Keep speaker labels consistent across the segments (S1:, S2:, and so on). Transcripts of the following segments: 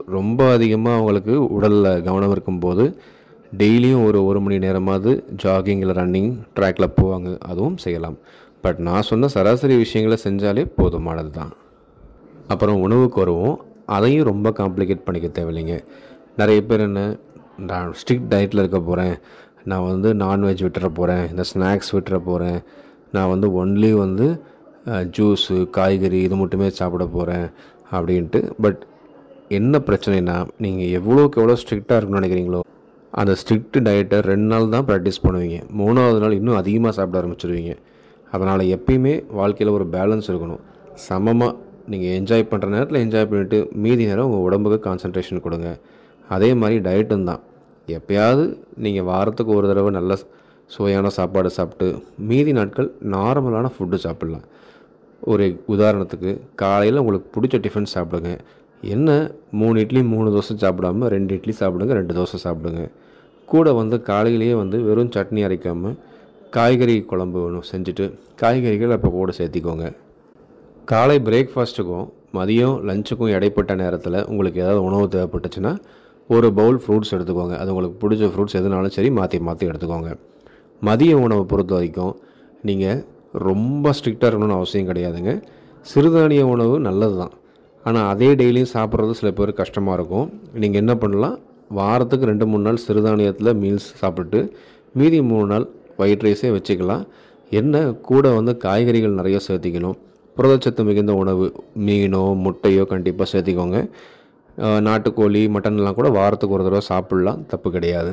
S1: ரொம்ப அதிகமாக அவங்களுக்கு உடலில் கவனம் இருக்கும்போது டெய்லியும் ஒரு ஒரு மணி நேரமாவது ஜாகிங் இல்லை ரன்னிங் ட்ராக்கில் போவாங்க அதுவும் செய்யலாம் பட் நான் சொன்ன சராசரி விஷயங்களை செஞ்சாலே போதுமானது தான் அப்புறம் உணவுக்கு வருவோம் அதையும் ரொம்ப காம்ப்ளிகேட் பண்ணிக்க தேவையில்லைங்க நிறைய பேர் என்ன நான் ஸ்ட்ரிக்ட் டயட்டில் இருக்க போகிறேன் நான் வந்து நான்வெஜ் விட்டுற போகிறேன் இந்த ஸ்நாக்ஸ் விட்டுற போகிறேன் நான் வந்து ஒன்லி வந்து ஜூஸு காய்கறி இது மட்டுமே சாப்பிட போகிறேன் அப்படின்ட்டு பட் என்ன பிரச்சனைனா நீங்கள் எவ்வளோக்கு எவ்வளோ ஸ்ட்ரிக்டாக இருக்கணும்னு நினைக்கிறீங்களோ அந்த ஸ்ட்ரிக்ட் டயட்டை ரெண்டு நாள் தான் ப்ராக்டிஸ் பண்ணுவீங்க மூணாவது நாள் இன்னும் அதிகமாக சாப்பிட ஆரம்பிச்சிடுவீங்க அதனால் எப்பயுமே வாழ்க்கையில் ஒரு பேலன்ஸ் இருக்கணும் சமமாக நீங்கள் என்ஜாய் பண்ணுற நேரத்தில் என்ஜாய் பண்ணிவிட்டு மீதி நேரம் உங்கள் உடம்புக்கு கான்சன்ட்ரேஷன் கொடுங்க அதே மாதிரி டயட்டும் தான் எப்பயாவது நீங்கள் வாரத்துக்கு ஒரு தடவை நல்ல சுவையான சாப்பாடு சாப்பிட்டு மீதி நாட்கள் நார்மலான ஃபுட்டு சாப்பிட்லாம் ஒரு உதாரணத்துக்கு காலையில் உங்களுக்கு பிடிச்ச டிஃபன் சாப்பிடுங்க என்ன மூணு இட்லி மூணு தோசை சாப்பிடாம ரெண்டு இட்லி சாப்பிடுங்க ரெண்டு தோசை சாப்பிடுங்க கூட வந்து காலையிலேயே வந்து வெறும் சட்னி அரைக்காமல் காய்கறி குழம்பு ஒன்று செஞ்சுட்டு காய்கறிகள் அப்போ கூட சேர்த்திக்கோங்க காலை பிரேக்ஃபாஸ்ட்டுக்கும் மதியம் லஞ்சுக்கும் இடைப்பட்ட நேரத்தில் உங்களுக்கு ஏதாவது உணவு தேவைப்பட்டுச்சுன்னா ஒரு பவுல் ஃப்ரூட்ஸ் எடுத்துக்கோங்க அது உங்களுக்கு பிடிச்ச ஃப்ரூட்ஸ் எதுனாலும் சரி மாற்றி மாற்றி எடுத்துக்கோங்க மதிய உணவை பொறுத்த வரைக்கும் நீங்கள் ரொம்ப ஸ்ட்ரிக்டாக இருக்கணும்னு அவசியம் கிடையாதுங்க சிறுதானிய உணவு நல்லது தான் ஆனால் அதே டெய்லியும் சாப்பிட்றது சில பேர் கஷ்டமாக இருக்கும் நீங்கள் என்ன பண்ணலாம் வாரத்துக்கு ரெண்டு மூணு நாள் சிறுதானியத்தில் மீல்ஸ் சாப்பிட்டு மீதி மூணு நாள் ஒயிட் ரைஸே வச்சுக்கலாம் என்ன கூட வந்து காய்கறிகள் நிறைய சேர்த்திக்கணும் புரதச்சத்து மிகுந்த உணவு மீனோ முட்டையோ கண்டிப்பாக சேர்த்திக்கோங்க அஹ் நாட்டுக்கோழி மட்டன்லாம் கூட வாரத்துக்கு ஒரு தடவை சாப்பிட்லாம் தப்பு கிடையாது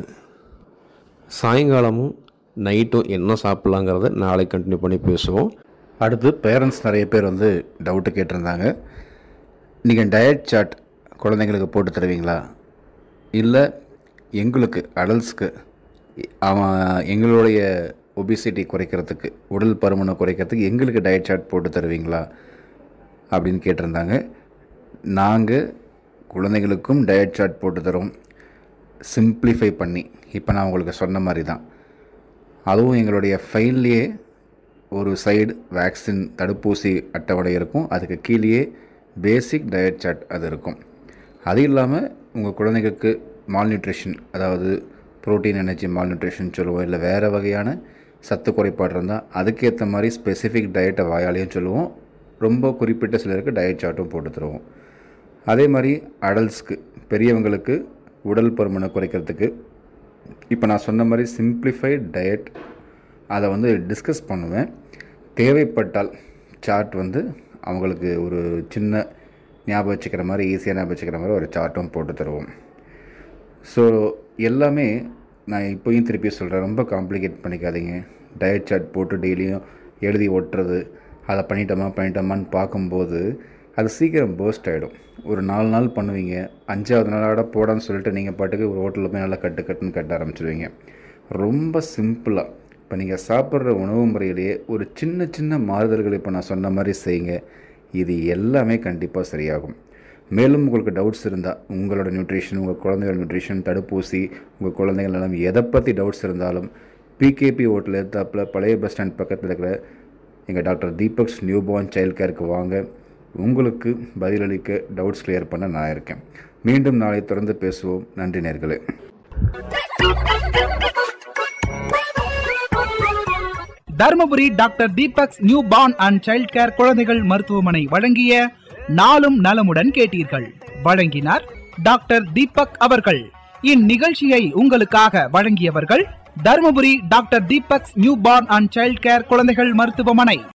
S1: சாயங்காலமும் நைட்டும் என்ன சாப்பிட்லாங்கிறத நாளை கண்டினியூ பண்ணி பேசுவோம்
S2: அடுத்து பேரண்ட்ஸ் நிறைய பேர் வந்து டவுட்டு கேட்டிருந்தாங்க நீங்கள் டயட் சார்ட் குழந்தைங்களுக்கு போட்டு தருவீங்களா இல்லை எங்களுக்கு அடல்ட்ஸ்க்கு அவன் எங்களுடைய ஒபிசிட்டி குறைக்கிறதுக்கு உடல் பருமனை குறைக்கிறதுக்கு எங்களுக்கு டயட் சார்ட் போட்டு தருவீங்களா அப்படின்னு கேட்டிருந்தாங்க நாங்கள் குழந்தைகளுக்கும் டயட் சார்ட் போட்டு தரோம் சிம்பிளிஃபை பண்ணி இப்போ நான் உங்களுக்கு சொன்ன மாதிரி தான் அதுவும் எங்களுடைய ஃபைல்லையே ஒரு சைடு வேக்சின் தடுப்பூசி அட்டவணை இருக்கும் அதுக்கு கீழேயே பேசிக் டயட் சார்ட் அது இருக்கும் அது இல்லாமல் உங்கள் குழந்தைகளுக்கு மால்நியூட்ரிஷன் அதாவது புரோட்டீன் எனர்ஜி மால்நியூட்ரிஷன் சொல்லுவோம் இல்லை வேறு வகையான சத்து குறைபாடு இருந்தால் அதுக்கேற்ற மாதிரி ஸ்பெசிஃபிக் டயட்டை வாயாலையும் சொல்லுவோம் ரொம்ப குறிப்பிட்ட சிலருக்கு டயட் சார்ட்டும் போட்டு தருவோம் அதே மாதிரி அடல்ட்ஸ்க்கு பெரியவங்களுக்கு உடல் பருமனை குறைக்கிறதுக்கு இப்போ நான் சொன்ன மாதிரி சிம்பிளிஃபைட் டயட் அதை வந்து டிஸ்கஸ் பண்ணுவேன் தேவைப்பட்டால் சார்ட் வந்து அவங்களுக்கு ஒரு சின்ன ஞாபகம் வச்சுக்கிற மாதிரி ஈஸியாக ஞாபகம் வச்சுக்கிற மாதிரி ஒரு சார்ட்டும் போட்டு தருவோம் ஸோ எல்லாமே நான் இப்போயும் திருப்பி சொல்கிறேன் ரொம்ப காம்ப்ளிகேட் பண்ணிக்காதீங்க டயட் சார்ட் போட்டு டெய்லியும் எழுதி ஒட்டுறது அதை பண்ணிட்டோமா பண்ணிட்டோமான்னு பார்க்கும்போது அது சீக்கிரம் போஸ்ட் ஆகிடும் ஒரு நாலு நாள் பண்ணுவீங்க அஞ்சாவது நாளோட போடான்னு சொல்லிட்டு நீங்கள் பாட்டுக்கு ஒரு ஹோட்டலில் போய் நல்லா கட்டு கட்டுன்னு கட்ட ஆரம்பிச்சிடுவீங்க ரொம்ப சிம்பிளாக இப்போ நீங்கள் சாப்பிட்ற உணவு முறையிலேயே ஒரு சின்ன சின்ன மாறுதல்கள் இப்போ நான் சொன்ன மாதிரி செய்யுங்க இது எல்லாமே கண்டிப்பாக சரியாகும் மேலும் உங்களுக்கு டவுட்ஸ் இருந்தால் உங்களோட நியூட்ரிஷன் உங்கள் குழந்தைகளோட நியூட்ரிஷன் தடுப்பூசி உங்கள் குழந்தைகள் நலம் எதை பற்றி டவுட்ஸ் இருந்தாலும் பிகேபி ஹோட்டல் எத்தாப்பில் பழைய பஸ் ஸ்டாண்ட் பக்கத்தில் இருக்கிற எங்கள் doctor Deepaks newborn child கேருக்கு வாங்க உங்களுக்கு பதிலளிக்க டவுட்ஸ் கிளியர் பண்ண நான் இருக்கேன் மீண்டும் நாளை தொடர்ந்து பேசுவோம் நன்றி நேர்களே
S3: Dharmapuri doctor Deepaks newborn and child care குழந்தைகள் மருத்துவமனை வழங்கிய நாளும் நலமுடன் கேட்டீர்கள் வழங்கினார் டாக்டர் தீபக் அவர்கள் இந்நிகழ்ச்சியை உங்களுக்காக வழங்கியவர்கள் Dharmapuri doctor Deepaks newborn and child care குழந்தைகள் மருத்துவமனை